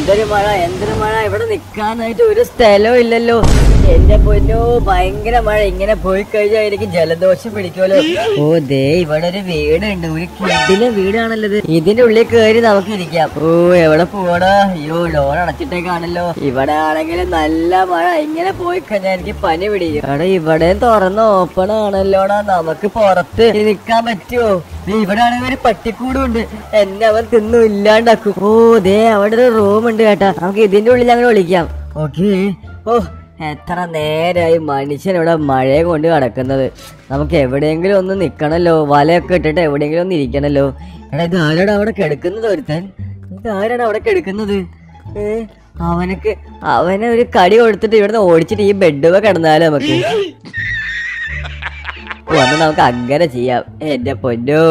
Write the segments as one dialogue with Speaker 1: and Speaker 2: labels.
Speaker 1: എന്തൊരു മഴ എന്തൊരു മഴ ഇവിടെ നിക്കാനായിട്ട് ഒരു സ്ഥലവും ഇല്ലല്ലോ എന്റെ പൊന്നോ ഭയങ്കര മഴ ഇങ്ങനെ പോയി കഴിഞ്ഞാൽ എനിക്ക് ജലദോഷം പിടിക്കുമല്ലോ ഓ ദേ ഇവിടെ ഒരു വീടുണ്ട് ഒരു കിടിലെ വീടാണല്ലോ ഇത് ഇതിന്റെ ഉള്ളിൽ കയറി നമുക്ക് ഇരിക്കാം ഓ എവിടെ പോടാ അയ്യോ ഡോർ അടച്ചിട്ടേക്കാണല്ലോ ഇവിടെ ആണെങ്കിൽ നല്ല മഴ ഇങ്ങനെ പോയി കഴിഞ്ഞാൽ എനിക്ക് പനി പിടിക്കും എടാ ഇവിടെ തുറന്ന് ഓപ്പൺ ആണല്ലോടാ നമുക്ക് പുറത്ത് നിൽക്കാൻ പറ്റുമോ ദേ ഇവിടെ ആണെങ്കിൽ ഒരു പട്ടിക്കൂടും ഉണ്ട് എന്നെ അവൻ തിന്നു ഇല്ലാണ്ടാക്കും ഓ ദേ അവിടെ ഒരു റൂം ഉണ്ട് കേട്ടാ നമുക്ക് ഇതിന്റെ ഉള്ളിൽ അങ്ങനെ വിളിക്കാം ഓക്കേ ഓ എത്ര നേരായി മനുഷ്യൻ ഇവിടെ മഴയെ കൊണ്ട് കിടക്കുന്നത് നമുക്ക് എവിടെയെങ്കിലും ഒന്ന് നിക്കണല്ലോ വലയൊക്കെ ഇട്ടിട്ട് എവിടെയെങ്കിലും ഒന്ന് ഇരിക്കണല്ലോ എടാ ഇത് ആരാടാ അവിടെ കിടക്കുന്നത് ഒരുത്തൻ ഇത് ആരാണ് അവിടെ കിടക്കുന്നത് ഏ അവനക്ക് അവനെ ഒരു കടി കൊടുത്തിട്ട് ഇവിടുന്ന് ഓടിച്ചിട്ട് ഈ ബെഡ് കിടന്നാലോ നമുക്ക് ഓ, എന്നാ നമുക്ക് അങ്ങനെ ചെയ്യാം എന്റെ പൊന്നോ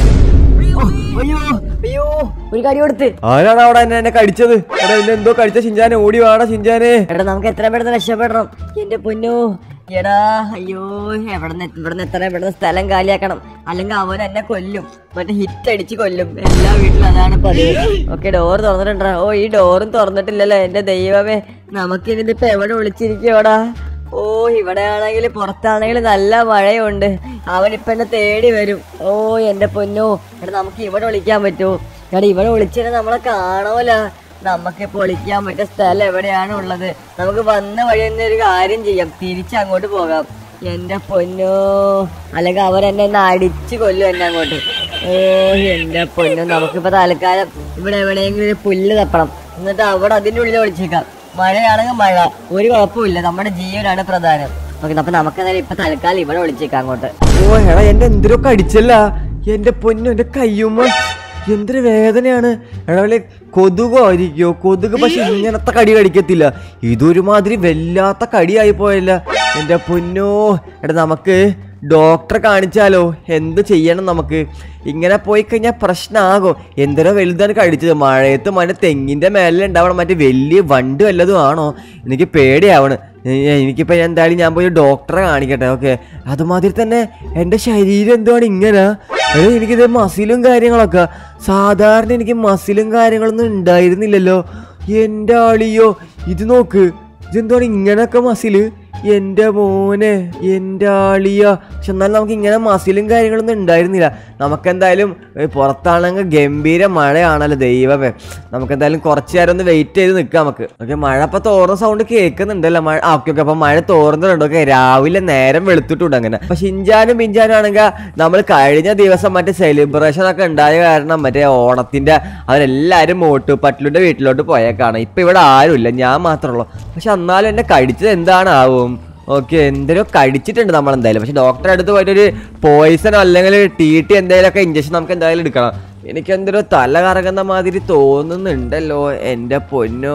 Speaker 1: ഓ, അയ്യോ അയ്യോ ഒരു കടി കൊടുത്ത്
Speaker 2: ആരാണ് അവിടെ എന്നെ എന്നെ കടിച്ചത് എടാ എന്നെ എന്തോ കടിച്ച ഷിഞ്ചാനെ ഓടി വാടാ ഷിഞ്ചാനെ
Speaker 1: എടാ നമുക്ക് എത്ര പെട്ടെന്ന് രക്ഷപ്പെടണം എന്റെ പൊന്നോ എടാ അയ്യോ എവിടെന്ന് ഇവിടുന്ന് എത്ര പെട്ടെന്ന് സ്ഥലം കാലിയാക്കണം അല്ലെങ്കിൽ അവൻ എന്നെ കൊല്ലും മറ്റേ ഹിറ്റ് അടിച്ച് കൊല്ലും എല്ലാ വീട്ടിലും അതാണ് പതിവ് ഓക്കെ ഡോർ തുറന്നിട്ടുണ്ടാ ഓ ഈ ഡോറും തുറന്നിട്ടില്ലല്ലോ എന്റെ ദൈവമേ നമുക്കിനി ഇതിപ്പോ എവിടെ വിളിച്ചിരിക്കോടാ ഓ ഇവിടെ ആണെങ്കിൽ പുറത്താണെങ്കിൽ നല്ല മഴയുണ്ട് അവനിപ്പോ എന്നെ തേടി വരും ഓ എന്റെ പൊന്നോ എടാ നമുക്ക് ഇവിടെ വിളിക്കാൻ പറ്റുമോ എടാ ഇവിടെ വിളിച്ചിട്ട് നമ്മളെ കാണൂല നമുക്ക് പൊളിക്കാൻ പറ്റിയ സ്ഥലം എവിടെയാണ് ഉള്ളത് നമുക്ക് വന്ന വഴി തന്നെ ഒരു കാര്യം ചെയ്യാം തിരിച്ച് അങ്ങോട്ട് പോകാം എന്റെ പൊന്നോ അല്ലെങ്കിൽ അവരെന്നെ ഒന്ന് അടിച്ചു കൊല്ലും എന്നെ അങ്ങോട്ട് ഓ എന്റെ പൊന്നോ നമുക്കിപ്പോ തൽക്കാലം ഇവിടെ എവിടെയെങ്കിലും ഒരു പുല്ല് തപ്പണം എന്നിട്ട് അവിടെ അതിന്റെ ഉള്ളിൽ ഒളിച്ചേക്കാം മഴയാണെങ്കിൽ മഴ ഒരു കുഴപ്പമില്ല നമ്മുടെ ജീവനാണ് പ്രധാനം ഓക്കെ അപ്പൊ നമുക്ക് എന്തായാലും ഇപ്പൊ തൽക്കാലം ഇവിടെ ഒളിച്ചേക്കാം അങ്ങോട്ട്
Speaker 2: ഓ എടാ എന്റെ എന്തിനോ കടിച്ചല്ല എന്റെ പൊന്നു എന്റെ കയ്യുമ്മ എന്തൊരു വേദനയാണ് എടാ വല്ല കൊതുകോ ആയിരിക്കോ കൊതുക് പക്ഷെ ഇങ്ങനത്തെ കടി കടിക്കത്തില്ല ഇതൊരുമാതിരി വല്ലാത്ത കടിയായി പോയല്ല എന്റെ പൊന്നോ എടാ നമുക്ക് ഡോക്ടറെ കാണിച്ചാലോ എന്ത് ചെയ്യണം നമുക്ക് ഇങ്ങനെ പോയി കഴിഞ്ഞാൽ പ്രശ്നമാകും എന്തിനോ വലുതാണ് കടിച്ചത് മഴയത്ത് മറ്റേ തെങ്ങിന്റെ മേലെ ഉണ്ടാവണം മറ്റേ വലിയ വണ്ട് വല്ലതും ആണോ എനിക്ക് പേടിയാവണ് എ- എനിക്കിപ്പോ ഞാൻ എന്തായാലും ഞാൻ പോയി ഡോക്ടറെ കാണിക്കട്ടെ ഓക്കെ അതുമാതിരി തന്നെ എൻ്റെ ശരീരം എന്തുവാണ് ഇങ്ങനെ എടേ, എനിക്കിത് മസിലും കാര്യങ്ങളൊക്കെ സാധാരണ എനിക്ക് മസിലും കാര്യങ്ങളൊന്നും ഉണ്ടായിരുന്നില്ലല്ലോ എൻ്റെ ആളിയോ ഇത് നോക്ക് ഇതെന്താണ് ഇങ്ങനൊക്കെ മസില് എൻ്റെ മോനെ എൻ്റെ ആളിയ പക്ഷെ എന്നാലും നമുക്ക് ഇങ്ങനെ മസിലും കാര്യങ്ങളൊന്നും ഉണ്ടായിരുന്നില്ല നമുക്കെന്തായാലും ഏ, പുറത്താണെങ്കിൽ ഗംഭീര മഴയാണല്ലോ ദൈവമേ നമുക്കെന്തായാലും കുറച്ച് നേരം ഒന്ന് വെയിറ്റ് ചെയ്ത് നിൽക്കാം നമുക്ക് ഓക്കെ മഴ ഇപ്പൊ തോറുന്ന സൗണ്ട് കേൾക്കുന്നുണ്ടല്ലോ മഴ ആ ഓക്കെ ഓക്കെ അപ്പൊ മഴ തോർന്നിട്ടുണ്ട് ഓക്കെ രാവിലെ നേരം വെളുത്തിട്ടുണ്ട് അങ്ങനെ അപ്പൊ ഷിഞ്ചാനും പിഞ്ചാനും ആണെങ്കിൽ നമ്മൾ കഴിഞ്ഞ ദിവസം മറ്റേ സെലിബ്രേഷൻ ഒക്കെ ഉണ്ടായ കാരണം മറ്റേ ഓണത്തിന്റെ അവരെല്ലാരും മോട്ടുപട്ടിലുടെ വീട്ടിലോട്ട് പോയേക്കാണ് ഇപ്പൊ ഇവിടെ ആരുമില്ല ഞാൻ മാത്രമേ ഉള്ളൂ പക്ഷെ എന്നാലും എന്നെ കടിച്ചത് എന്താണാവും ഓക്കെ എന്തെങ്കിലും കടിച്ചിട്ടുണ്ട് നമ്മൾ എന്തായാലും പക്ഷെ ഡോക്ടറെ അടുത്ത് പോയിട്ട് ഒരു പോയിസണോ അല്ലെങ്കിൽ ടി ടി എന്തെങ്കിലുമൊക്കെ ഇഞ്ചക്ഷൻ നമുക്ക് എന്തായാലും എടുക്കണം എനിക്ക് എന്തൊരു തല കറങ്ങുന്ന മാതിരി തോന്നുന്നുണ്ടല്ലോ എൻ്റെ പൊന്നോ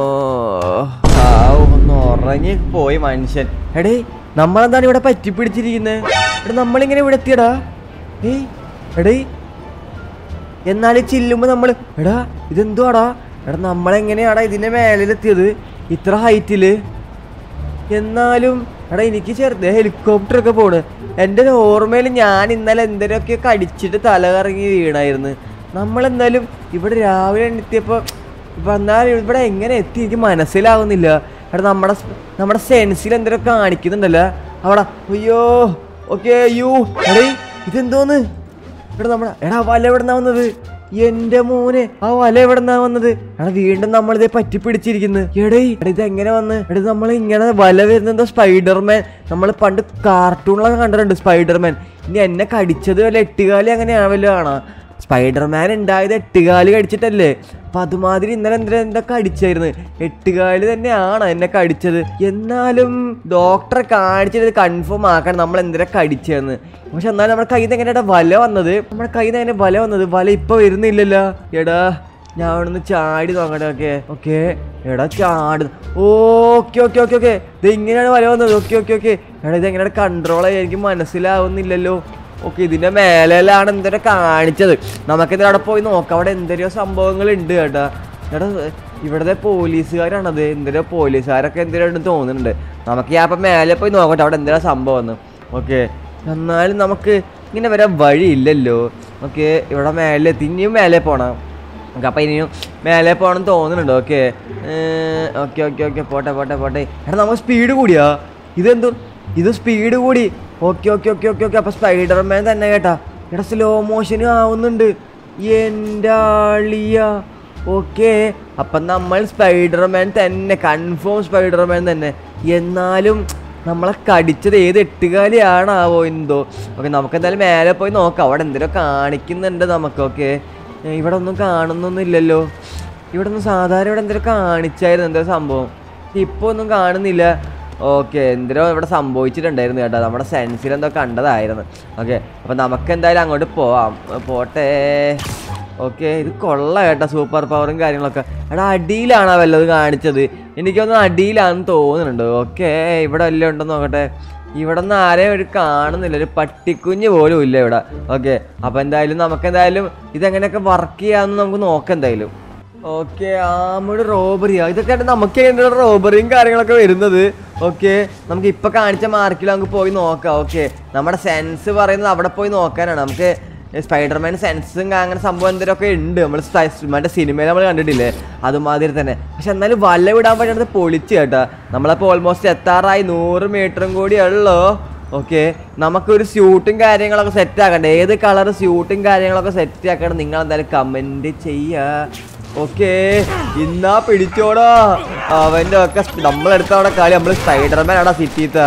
Speaker 2: ആ ഒന്ന് ഉറങ്ങി പോയി മനുഷ്യൻ എടേ നമ്മളെന്താണ് ഇവിടെ പറ്റിപ്പിടിച്ചിരിക്കുന്നത് എടാ നമ്മളിങ്ങനെ ഇവിടെ എത്തിയടാ ഏയ് എടേ എന്നാൽ ഈ ചില്ലുമ്പോ നമ്മള് എടാ ഇതെന്തുവാടാ എടാ നമ്മളെങ്ങനെയാടാ ഇതിന്റെ മേലിലെത്തിയത് ഇത്ര ഹൈറ്റില് എന്നാലും എടാ എനിക്ക് ചെറുത് ഹെലികോപ്റ്റർ ഒക്കെ പോണ് എൻ്റെ ഒരു ഓർമ്മയിൽ ഞാൻ ഇന്നലെ എന്തിനൊക്കെ കടിച്ചിട്ട് തല കറങ്ങി വീണായിരുന്നു നമ്മളെന്തായാലും ഇവിടെ രാവിലെ എത്തിയപ്പോൾ വന്നാൽ ഇവിടെ എങ്ങനെ എത്തി എനിക്ക് മനസ്സിലാവുന്നില്ല എടാ നമ്മുടെ സ്- നമ്മുടെ സെൻസിൽ എന്തെങ്കിലും കാണിക്കുന്നുണ്ടല്ലോ അവിടെ അയ്യോ ഓക്കെ അയ്യോ എടേ ഇതെന്തോന്ന് എടാ നമ്മുടെ എടാ വല എവിടുന്നാ വന്നത് എന്റെ മോനെ ആ വല എവിടുന്നാ വന്നത് എടാ വീണ്ടും നമ്മളിതേ പറ്റി പിടിച്ചിരിക്കുന്നു എടേ എടാ ഇത് എങ്ങനെ വന്ന് എടാ നമ്മൾ ഇങ്ങനെ വല വരുന്നത് സ്പൈഡർമാൻ നമ്മൾ പണ്ട് കാർട്ടൂണിലൊക്കെ കണ്ടിട്ടുണ്ട് സ്പൈഡർമാൻ ഇനി എന്നെ കടിച്ചത് വല്ല എട്ടുകാലി അങ്ങനെയാവല്ലോ ആണോ സ്പൈഡർമാൻ ഉണ്ടായത് എട്ടുകാലി കടിച്ചിട്ടല്ലേ അപ്പൊ അതുമാതിരി ഇന്നലെ എന്തിനാ എന്താ കടിച്ചായിരുന്നു എട്ടുകാലി തന്നെയാണ് എന്നെ കടിച്ചത് എന്നാലും ഡോക്ടറെ കാണിച്ചിട്ട് കൺഫേം ആക്കണം നമ്മൾ എന്തിനാ കടിച്ചതെന്ന് പക്ഷെ എന്നാലും നമ്മുടെ കയ്യിൽ നിന്ന് എങ്ങനെയാ വല വന്നത് നമ്മുടെ കയ്യിൽ നിന്ന് എങ്ങനെ വല വന്നത് വല ഇപ്പൊ വരുന്നില്ലല്ലോ എടാ ഞാൻ അവിടെ നിന്ന് ചാടി നോക്കട്ടെ ഓക്കെ ഓക്കെ എടാ ചാട് ഓക്കെ ഓക്കെ ഓക്കെ ഓക്കെ ഇത് ഇങ്ങനെയാണ് വല വന്നത് ഓക്കെ ഓക്കെ ഓക്കെ എടാ ഇത് എങ്ങനെയാണ് കൺട്രോൾ ചെയ്യാൻ എനിക്ക് മനസ്സിലാവുന്നില്ലല്ലോ ഓക്കെ ഇതിന്റെ മേലെല്ലാം എന്തൊരു കാണിച്ചത് നമുക്കിത് അവിടെ പോയി നോക്കാം അവിടെ എന്തൊരു സംഭവങ്ങൾ ഉണ്ട് കേട്ടാ എടാ ഇവിടുത്തെ പോലീസുകാരാണത് എന്തൊരു പോലീസുകാരൊക്കെ എന്തിനാണ് തോന്നുന്നുണ്ട് നമുക്ക് ഞാൻ അപ്പം മേലെ പോയി നോക്കട്ടെ അവിടെ എന്തിനാ സംഭവം എന്ന് ഓക്കെ എന്നാലും നമുക്ക് ഇങ്ങനെ വരാൻ വഴിയില്ലല്ലോ ഓക്കെ ഇവിടെ മേലെ എത്തി ഇനിയും മേലെ പോണം ഓക്കെ അപ്പം ഇനിയും മേലെ പോകണം തോന്നുന്നുണ്ട് ഓക്കെ ഓക്കെ ഓക്കെ ഓക്കെ പോട്ടെ പോട്ടെ പോട്ടെ എടാ നമ്മൾ സ്പീഡ് കൂടിയാ ഇതെന്തോ ഇത് സ്പീഡ് കൂടി okay okay okay okay okay അപ്പം സ്പൈഡർമാൻ തന്നെ കേട്ടാ എടാ സ്ലോ മോഷൻ ആവുന്നുണ്ട് എൻ്റെ ആളിയ ഓക്കെ അപ്പം നമ്മൾ സ്പൈഡർമാൻ തന്നെ കൺഫേം സ്പൈഡർമാൻ തന്നെ എന്നാലും നമ്മളെ കടിച്ചത് ഏത് എട്ടുകാലിയാണാവോ എന്തോ ഓക്കെ നമുക്ക് എന്തായാലും മേലെ പോയി നോക്കാം അവിടെ എന്തെങ്കിലും കാണിക്കുന്നുണ്ട് നമുക്ക് ഓക്കെ ഇവിടെ ഒന്നും കാണുന്നൊന്നും ഇല്ലല്ലോ ഇവിടെ ഒന്നും സാധാരണ ഇവിടെ എന്തെങ്കിലും കാണിച്ചായിരുന്നു എന്തോ സംഭവം ഇപ്പോൾ ഒന്നും കാണുന്നില്ല ഓക്കെ എന്തിനോ ഇവിടെ സംഭവിച്ചിട്ടുണ്ടായിരുന്നു കേട്ടോ നമ്മുടെ സെൻസിൽ എന്തോ കണ്ടതായിരുന്നു ഓക്കെ അപ്പം നമുക്ക് എന്തായാലും അങ്ങോട്ട് പോവാം പോട്ടെ ഓക്കെ ഇത് കൊള്ള കേട്ടോ സൂപ്പർ പവറും കാര്യങ്ങളൊക്കെ എടാ അടിയിലാണോ വല്ലത് കാണിച്ചത് എനിക്കൊന്നും അടിയിലാണെന്ന് തോന്നുന്നുണ്ട് ഓക്കെ ഇവിടെ വല്ലതും ഉണ്ടെന്ന് നോക്കട്ടെ ഇവിടെ നിന്ന് ആരെയും ഒരു കാണുന്നില്ല ഒരു പട്ടിക്കുഞ്ഞ് പോലും ഇല്ല ഇവിടെ ഓക്കെ അപ്പോൾ എന്തായാലും നമുക്ക് എന്തായാലും ഇതെങ്ങനെയൊക്കെ വർക്ക് ചെയ്യാമെന്ന് നമുക്ക് നോക്കാം എന്തായാലും ഓക്കെ ആമയുടെ റോബറിയാ ഇതൊക്കെ ആയിട്ട് നമുക്ക് എങ്ങനെയുള്ള റോബറിയും കാര്യങ്ങളൊക്കെ വരുന്നത് ഓക്കെ നമുക്ക് ഇപ്പൊ കാണിച്ച മാർക്കിൽ നമുക്ക് പോയി നോക്കാം ഓക്കെ നമ്മുടെ സെൻസ് പറയുന്നത് അവിടെ പോയി നോക്കാനാണ് നമുക്ക് സ്പൈഡർമാൻ സെൻസും അങ്ങനെ സംഭവം എന്തെങ്കിലുമൊക്കെ ഉണ്ട് നമ്മൾ മറ്റേ സിനിമയിൽ നമ്മൾ കണ്ടിട്ടില്ലേ അതുമാതിരി തന്നെ പക്ഷെ എന്നാലും വല വിടാൻ പറ്റുന്നത് പൊളിച്ച് കേട്ടാ നമ്മളപ്പോൾ ഓൾമോസ്റ്റ് എത്താറായി നൂറ് മീറ്ററും കൂടി ഉള്ളൂ ഓക്കെ നമുക്കൊരു സ്യൂട്ടും കാര്യങ്ങളൊക്കെ സെറ്റ് ആക്കണ്ടേ ഏത് കളർ സ്യൂട്ടും കാര്യങ്ങളൊക്കെ സെറ്റ് ആക്കണം നിങ്ങൾ എന്തായാലും കമൻറ്റ് ചെയ്യുക ഓക്കെ ഇന്നാ പിടിച്ചോടാ അവന്റെ ഒക്കെ നമ്മളെടുത്ത അവിടെ കളി നമ്മള് സ്പൈഡർമാൻ ആടാ സിറ്റിത്തെ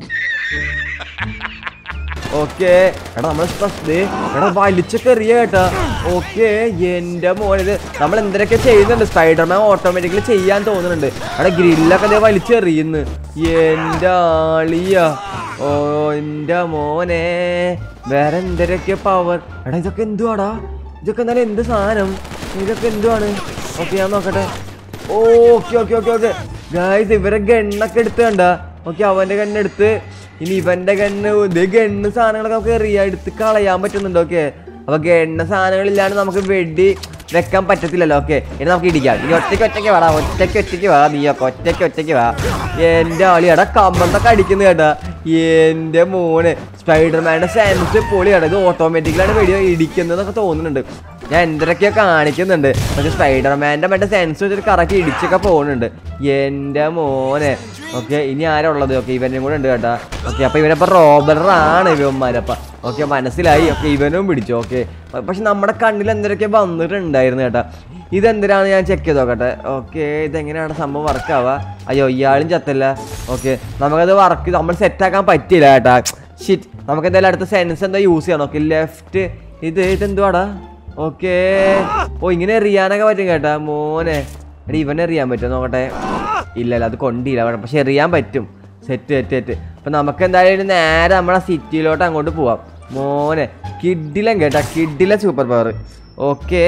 Speaker 2: ഓക്കെ എടാ നമ്മള് എടാ വലിച്ചൊക്കെ എറിയ കേട്ടാ ഓക്കെ എന്റെ മോനിത് നമ്മൾ എന്തൊക്കെ ചെയ്യുന്നുണ്ട് സ്പൈഡർമാൻ ഓട്ടോമാറ്റിക്കലി ചെയ്യാൻ തോന്നുന്നുണ്ട് എടാ ഗ്രില്ലൊക്കെ ദേ വലിച്ചെറിയുന്നു എന്റെ ആളിയ ഓ എന്റെ മോനെ വേറെ എന്തൊക്കെ പവർ എടാ ഇതൊക്കെ എന്തുവാടാ ഇതൊക്കെ എന്നാലും എന്ത് സാധനം ഇതൊക്കെ എന്തുവാണ് ഓക്കെ ഞാൻ നോക്കട്ടെ okay okay okay okay guys ഇവരെ ഗണ്ണൊക്കെ എടുത്ത് കണ്ട ഓക്കെ അവന്റെ ഗണ്ണെടുത്ത് ഇനി ഇവന്റെ ഗണ്ണ് ഇത് ഗണ്ണ് സാധനങ്ങളൊക്കെ നമുക്ക് എറിയാ എടുത്ത് കളയാൻ പറ്റുന്നുണ്ട് ഓക്കെ അപ്പൊ ഗണ്ണ സാധനങ്ങളില്ലാണ്ട് നമുക്ക് വെടി വെക്കാൻ പറ്റത്തില്ലല്ലോ ഓക്കെ ഇനി നമുക്ക് ഇടിക്കാം ഇനി ഒറ്റയ്ക്ക് ഒറ്റയ്ക്ക് വേടാ ഒറ്റയ്ക്ക് ഒറ്റയ്ക്ക് വാ നീയൊക്കെ ഒറ്റയ്ക്ക് ഒറ്റയ്ക്ക് വാ എന്റെ ആളി എടാ കമ്പത്തൊക്കെ അടിക്കുന്നു കേട്ടാ എന്റെ മോന് സ്പൈഡർമാന്റെ സെൻസ് പൊളിയാണ് ഇത് ഓട്ടോമാറ്റിക്കലാണ് വെടി ഇടിക്കുന്നതൊക്കെ തോന്നുന്നുണ്ട് ഞാൻ എന്തൊക്കെയോ കാണിക്കുന്നുണ്ട് പക്ഷെ സ്പൈഡർമാന്റെ മറ്റേ സെൻസ് വെച്ചിട്ട് കറക്റ്റ് ഇടിച്ചൊക്കെ പോകുന്നുണ്ട് എന്റെ മോനെ ഓക്കെ ഇനി ആരാ ഉള്ളത് ഓക്കെ ഇവനും കൂടെ ഉണ്ട് കേട്ടാ ഓക്കെ അപ്പൊ ഇവനപ്പോ റോബറാണ് ഇവന്മാരപ്പ ഓക്കെ മനസ്സിലായി ഓക്കെ ഇവനും പിടിച്ചു ഓക്കെ പക്ഷെ നമ്മുടെ കണ്ണിൽ എന്തൊക്കെ വന്നിട്ടുണ്ടായിരുന്നു കേട്ടാ ഇതെന്തിനാണ് ഞാൻ ചെക്ക് ചെയ്ത് നോക്കട്ടെ ഓക്കെ ഇതെങ്ങനെയാണ് സംഭവം വർക്ക് ആവുക അയ്യോ ഇയാളും ചത്തല്ല ഓക്കെ നമുക്കത് വർക്ക് നമ്മൾ സെറ്റാക്കാൻ പറ്റില്ല കേട്ടാ ഷിറ്റ് നമുക്ക് എന്തായാലും അടുത്ത സെൻസ് എന്താ യൂസ് ചെയ്യാം നോക്കി ലെഫ്റ്റ് ഇത് ഇതെന്തുവാടാ ഓക്കെ ഓ ഇങ്ങനെ എറിയാനൊക്കെ പറ്റും കേട്ടാ മോനെ എടി ഇവനെ എറിയാൻ പറ്റുമോ നോക്കട്ടെ ഇല്ല ഇല്ല അത് കൊണ്ടില്ല അവിടെ പക്ഷെ എറിയാൻ പറ്റും സെറ്റ് സെറ്റ് സെറ്റ് അപ്പം നമുക്ക് എന്തായാലും നേരെ നമ്മളെ സിറ്റിയിലോട്ട് അങ്ങോട്ട് പോവാം മോനെ കിഡിലം കേട്ടാ കിഡിലെ സൂപ്പർ പവർ ഓക്കെ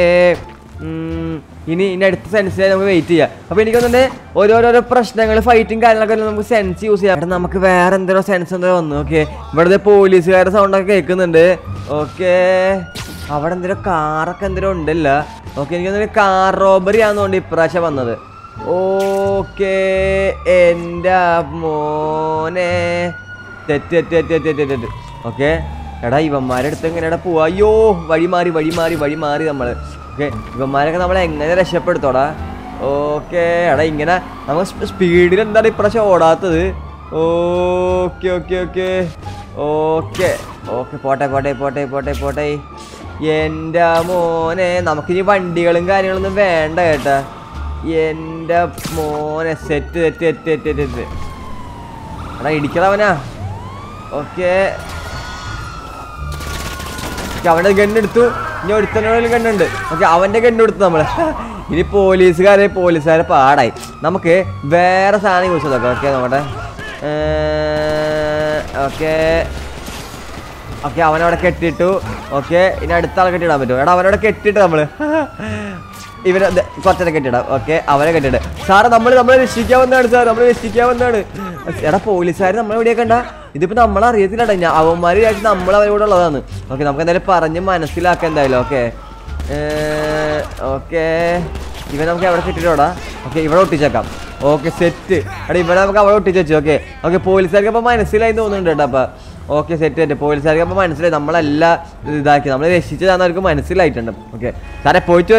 Speaker 2: ഇനി ഇനി അടുത്ത സെൻസിനായി നമുക്ക് വെയിറ്റ് ചെയ്യാം അപ്പോൾ എനിക്കൊന്നെ ഓരോരോരോ പ്രശ്നങ്ങൾ ഫൈറ്റും കാര്യങ്ങളൊക്കെ വരുമ്പോൾ നമുക്ക് സെൻസ് യൂസ് ചെയ്യാം അവിടെ നമുക്ക് വേറെ എന്തോ സെൻസ് എന്തോ വന്നു ഓക്കെ ഇവിടുത്തെ പോലീസുകാരുടെ സൗണ്ടൊക്കെ കേൾക്കുന്നുണ്ട് ഓക്കെ അവിടെ എന്തെങ്കിലും കാറൊക്കെ എന്തെങ്കിലും ഉണ്ടല്ലോ ഓക്കെ എനിക്കൊന്നൊരു കാർ റോബറി ആണെന്നുകൊണ്ട് ഇപ്രാവശ്യം വന്നത് ഓക്കെ എൻ്റെ മോനെ തെറ്റ് തെറ്റ് തെറ്റ് തെറ്റ് തെറ്റ് തെറ്റ് ഓക്കെ എടാ ഇവന്മാരുടെ അടുത്ത് എങ്ങനെയാടാ പോവാ അയ്യോ വഴി മാറി വഴി മാറി വഴി മാറി നമ്മൾ ഓക്കെ ഇവന്മാരൊക്കെ നമ്മളെ എങ്ങനെ രക്ഷപ്പെടുത്തോടാ ഓക്കെ എടാ ഇങ്ങനെ നമ്മൾ സ്പീഡിൽ എന്താണ് ഇപ്രാവശ്യം ഓടാത്തത് okay okay okay okay okay പോട്ടെ പോട്ടെ പോട്ടെ പോട്ടെ പോട്ടെ എൻ്റെ മോനെ നമുക്കിനി വണ്ടികളും കാര്യങ്ങളൊന്നും വേണ്ട കേട്ടാ എൻ്റെ മോനെ set set set set set എടാ ഇടിക്കണവനാ ഓക്കെ അവന്റെ ഗണ്ണെടുത്തു ഇനി ഒരുത്തനോട് ഗണ്ണുണ്ട് ഓക്കെ അവന്റെ ഗണ്ണെടുത്തു നമ്മള് ഇനി പോലീസുകാരെ പോലീസുകാരെ പാടായി നമുക്ക് വേറെ സാധനം യൂസ് ചെയ്തോക്കാം ഓക്കെ നോക്കട്ടെ ഓക്കെ ഓക്കെ അവനവിടെ കെട്ടിയിട്ടു ഓക്കെ ഇനി അടുത്ത ആളെ കെട്ടിയിടാൻ പറ്റുമോ എടാ അവനവിടെ കെട്ടിയിട്ട് നമ്മള് ഇവരെ ദേ കുറച്ചേരം കെട്ടിയിടാം ഓക്കെ അവനെ കെട്ടിയിട്ട് സാറ് നമ്മൾ നമ്മളെ രക്ഷിക്കാൻ വന്നതാണ് സാർ നമ്മളെ രക്ഷിക്കാൻ വന്നതാണ് എടാ പോലീസുകാർ നമ്മളെ എവിടെയൊക്കെ ഉണ്ടാ ഇതിപ്പോ നമ്മൾ അറിയത്തില്ലടാ ഞാൻ അവന്മാർ വിചാരിച്ച് നമ്മൾ അവരോട് ഉള്ളതാണ് ഓക്കെ നമുക്ക് എന്തായാലും പറഞ്ഞ് മനസ്സിലാക്കാം എന്തായാലും ഓക്കെ ഓക്കെ ഇവൻ നമുക്ക് എവിടെ കെട്ടിട്ടോടാ ഓക്കെ ഇവിടെ ഒട്ടിച്ചേക്കാം ഓക്കെ സെറ്റ് എടാ ഇവിടെ നമുക്ക് അവിടെ ഒട്ടിച്ച് വെച്ചു ഓക്കെ ഓക്കെ പോലീസുകാർക്ക് അപ്പൊ മനസ്സിലായി തോന്നുന്നുണ്ട് കേട്ടോ അപ്പൊ ഓക്കെ സെറ്റ് സെറ്റ് പോലീസുകാർക്ക് അപ്പൊ മനസ്സിലായി നമ്മളെല്ലാം ഇതാക്കി നമ്മൾ രക്ഷിച്ചതാന്ന് അവർക്ക് മനസ്സിലായിട്ടുണ്ട് ഓക്കെ സാറേ പോയിട്ട് വരാം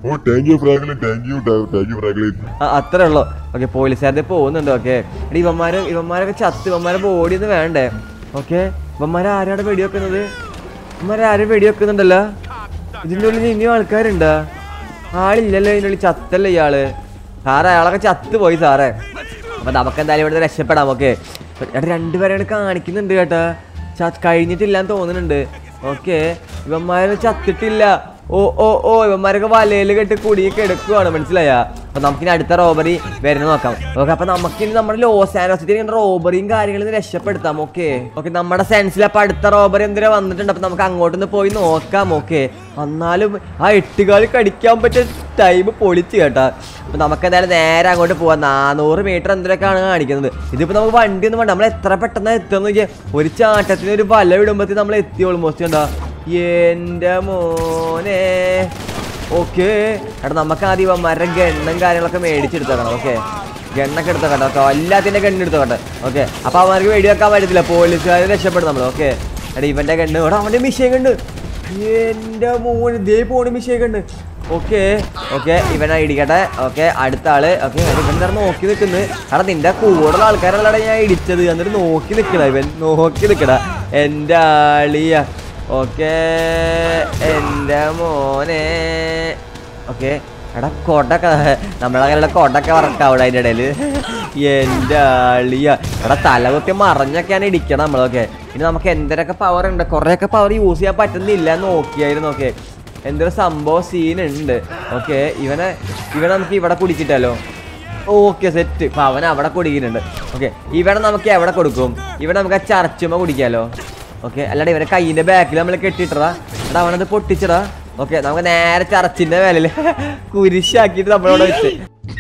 Speaker 3: ഓ thank you Franklin thank you thank you Franklin
Speaker 2: ആ, അത്രേ ഉള്ളൂ ഓക്കെ പോലീസുകാരുടെ പോകുന്നുണ്ട് ഓക്കെ എടി ഇവന്മാര് ഇവന്മാരൊക്കെ ചത്ത് ഇവന്മാരെ ബോഡി ഒന്ന് വേണ്ടേ ഓക്കെ ഇവന്മാരെ ആരാണ് വെടിവെക്കുന്നത് ഇവന്മാരെ ആരും വെടിവെക്കുന്നുണ്ടല്ലോ ഇതിൻ്റെ ഉള്ളിൽ ഇനിയും ആൾക്കാരുണ്ടോ ആളില്ലല്ലോ ഇതിൻ്റെ ഉള്ളിൽ ചത്തല്ലേ ഇയാള് സാറേ അയാളൊക്കെ ചത്ത് പോയി സാറേ അപ്പൊ നമുക്ക് എന്തായാലും ഇവിടുന്ന് രക്ഷപ്പെടാം ഓക്കെ എടാ രണ്ടുപേരെയാണ് കാണിക്കുന്നുണ്ട് കേട്ടാ ച- കഴിഞ്ഞിട്ടില്ലാന്ന് തോന്നുന്നുണ്ട് ഓക്കെ ഇവന്മാരൊന്നും ചത്തിട്ടില്ല ഓ ഓ ഓ ഇവന്മാരൊക്കെ വലയിൽ കെട്ടി കുടിയൊക്കെ എടുക്കുവാണ് മനസ്സിലായ അപ്പൊ നമുക്കിനി അടുത്ത റോബറി വരുന്ന നോക്കാം ഓക്കെ അപ്പൊ നമുക്കിനി നമ്മുടെ ലോസ് ആൻഡോസിൽ ഇങ്ങനെ റോബറിയും കാര്യങ്ങളും ഇന്ന് രക്ഷപ്പെടുത്താം ഓക്കെ ഓക്കെ നമ്മുടെ സെൻസിൽ അപ്പൊ അടുത്ത റോബറി എന്തിനാ വന്നിട്ടുണ്ട് അപ്പൊ നമുക്ക് അങ്ങോട്ടൊന്ന് പോയി നോക്കാം ഓക്കെ എന്നാലും ആ എട്ടുകാലി കടിക്കാൻ പറ്റിയ ടൈം പൊളിച്ച് കേട്ടാ അപ്പൊ നമുക്ക് എന്തായാലും നേരെ അങ്ങോട്ട് പോവാം നാനൂറ് മീറ്റർ എന്തിനൊക്കെയാണ് കാണിക്കുന്നത് ഇതിപ്പോ നമുക്ക് വണ്ടി ഒന്നും വേണ്ട നമ്മൾ എത്ര പെട്ടെന്ന് എത്തുന്ന നോക്കിയാൽ ഒരു ചാട്ടത്തിന് ഒരു വല വിടുമ്പത്തി നമ്മൾ എത്തി ഓൾമോസ്റ്റ് കണ്ടാ എന്റെ മോനെ ഓക്കെ എടാ നമുക്ക് ആദ്യം ഇവന്മാരുടെ ഗണ്ണും കാര്യങ്ങളൊക്കെ മേടിച്ചെടുത്തേക്കണം ഓക്കെ ഗണ്ണൊക്കെ എടുത്തോട്ടെ ഓക്കെ എല്ലാത്തിന്റെ ഗണ്ണ് എടുത്തോട്ടെ ഓക്കെ അപ്പൊ അവന്മാർക്ക് വെടിവെക്കാൻ പറ്റത്തില്ല പോലീസുകാരെ രക്ഷപ്പെടും നമ്മൾ ഓക്കെ എടാ ഇവന്റെ ഗണ്ണ് എടാ അവന്റെ മിഷയം കണ്ട് എന്റെ മോന് ദേ പോണ് മിഷയം കണ്ട് ഓക്കെ ഓക്കെ ഇവനെ ഇടിക്കട്ടെ ഓക്കെ അടുത്ത ആള് ഓക്കെ ഇവൻ നേരം നോക്കി നിൽക്കുന്നു എടാ നിന്റെ കൂടുതൽ ആൾക്കാരല്ലടാ ഞാൻ ഇടിച്ചത് എന്നിട്ട് നോക്കി നിൽക്കട ഇവൻ നോക്കി നിൽക്കട എൻ്റെ ആളിയ ഓക്കെ എൻ്റെ മോനെ ഓക്കെ എടാ കൊടക്ക നമ്മളെ കയ്യിലുള്ള കൊടക്ക വറക്കാവിടെ അതിൻ്റെ ഇടയിൽ എൻ്റെ ആളിയ എടാ തലകുത്തി മറഞ്ഞൊക്കെയാണ് ഇടിക്കണം നമ്മളൊക്കെ ഇനി നമുക്ക് എന്തൊക്കെ പവർ ഉണ്ട് കുറേയൊക്കെ പവർ യൂസ് ചെയ്യാൻ പറ്റുന്നില്ല എന്ന് നോക്കിയായിരുന്നു ഓക്കെ എന്തൊരു സംഭവം സീൻ ഉണ്ട് ഓക്കെ ഇവനെ ഇവനെ നമുക്ക് ഇവിടെ കുടിച്ചിട്ടല്ലോ ഓക്കെ സെറ്റ് ഇപ്പൊ അവൻ അവിടെ കുടിക്കുന്നുണ്ട് ഓക്കെ ഇവിടെ നമുക്ക് എവിടെ കൊടുക്കും ഇവിടെ നമുക്ക് ആ ചർച്ചുമ കുടിക്കാലോ ഓക്കെ അല്ലാണ്ട് ഇവരെ കൈയിന്റെ ബാക്കിൽ നമ്മൾ കെട്ടിട്ടടാ എടാ അവനത് പൊട്ടിച്ചടാ ഓക്കെ നമുക്ക് നേരെ ചർച്ചിന്റെ മേലില് കുരിശാക്കിയിട്ട് നമ്മളവിടെ വെച്ച്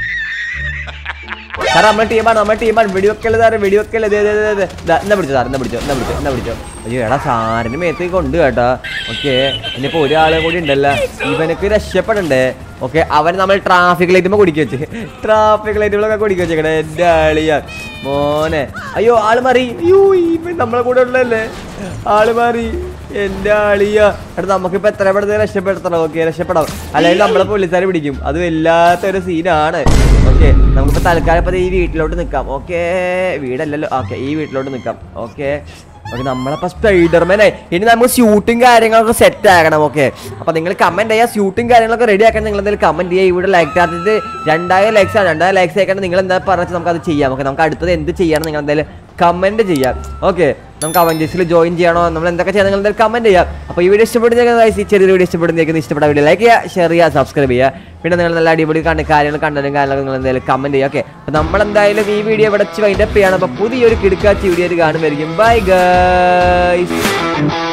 Speaker 2: സാർ നമ്മുടെ ടീമാണ് നമ്മുടെ ടീമാണ് വെടിവെക്കല് സാറ് വെടിവെക്കല് ദേ, ദേ, ദേ, ദേ. ദാ, എന്നാ പിടിച്ചോ സാർ എന്നാ പിടിച്ചോ എന്നാ പിടിച്ചോ എന്നാ പിടിച്ചോ അയ്യോ എടാ സാറിന് മേത്തേക്ക് കൊണ്ട് കേട്ടാ ഓക്കെ ഇനിയിപ്പോ ഒരാളെ കൂടി ഉണ്ടല്ലോ ഇവനക്ക് രക്ഷപ്പെടണ്ടേ ഓക്കെ അവൻ നമ്മൾ ട്രാഫിക് ലൈറ്റുമ്പോ കുടിക്കുക വെച്ച് ട്രാഫിക് ലൈറ്റുകളൊക്കെ കുടിക്കുക വെച്ചേക്കണേ എന്റെ ആളിയ മോനെ അയ്യോ ആള് മാറി അയ്യോ ഇവൻ നമ്മളെ കൂടെ ഉള്ളതല്ലേ ആള് മാറി എന്റെ ആളിയ എടാ നമുക്കിപ്പോ എത്ര പെടുന്നത് രക്ഷപ്പെടുത്തണം ഓക്കെ രക്ഷപ്പെടാം അല്ലെങ്കിൽ നമ്മളെ പോലീസുകാരെ പിടിക്കും അത് വല്ലാത്തൊരു സീനാണ് ഓക്കെ നമുക്കിപ്പോ തൽക്കാലം ഇപ്പൊ ദേ ഈ വീട്ടിലോട്ട് നിൽക്കാം ഓക്കെ വീടല്ലല്ലോ ഓക്കെ ഈ വീട്ടിലോട്ട് നിൽക്കാം ഓക്കെ ഓക്കെ നമ്മളപ്പോ സ്പൈഡർമാനെ ഇനി നമുക്ക് ഷൂട്ടും കാര്യങ്ങളൊക്കെ സെറ്റ് ആകണം ഓക്കെ അപ്പൊ നിങ്ങൾ കമന്റ് ചെയ്യാ ഷൂട്ടും കാര്യങ്ങളൊക്കെ റെഡി ആക്കാൻ നിങ്ങൾ എന്തെങ്കിലും കമന്റ് ചെയ്യുക ഇവിടെ ലൈക്ക് ചാർജ് രണ്ടായിരം ലൈക്സ് ആണ് രണ്ടായിരം ലൈക്സ് ആക്കാൻ നിങ്ങൾ എന്താ പറഞ്ഞാൽ നമുക്ക് അത് ചെയ്യാം ഓക്കെ നമുക്ക് അടുത്തത് എന്ത് ചെയ്യണം നിങ്ങൾ എന്തായാലും കമന്റ് ചെയ്യാം ഓക്കെ നമുക്ക് അവഞ്ചേഴ്സിൽ ജോയിൻ ചെയ്യണോ നമ്മൾ എന്തൊക്കെ ചെയ്യാം നിങ്ങൾ എന്തായാലും കമന്റ് ചെയ്യാം അപ്പോൾ ഈ വീഡിയോ ഇഷ്ടപ്പെടുന്ന ഈ ചെറിയ വീഡിയോ ഇഷ്ടപ്പെടുന്നേക്ക് ഇഷ്ടപ്പെട്ട വീഡിയോ ലൈക്ക് ചെയ്യുക ഷെയർ ചെയ്യുക സബ്സ്ക്രൈബ് ചെയ്യുക പിന്നെ നിങ്ങൾ നല്ല അടിപൊളി കണ്ട് കാര്യങ്ങൾ കണ്ടതും കാര്യങ്ങളൊക്കെ നിങ്ങൾ എന്തായാലും കമന്റ് ചെയ്യുക ഓക്കെ അപ്പോൾ നമ്മൾ എന്തായാലും ഈ വീഡിയോ ഇവിടെ വെച്ച് വൈൻഡപ്പ് ചെയ്യണം അപ്പോൾ പുതിയൊരു കിടക്കാച്ചി വീഡിയോ കാണുമായിരിക്കും ബൈ ഗൈസ്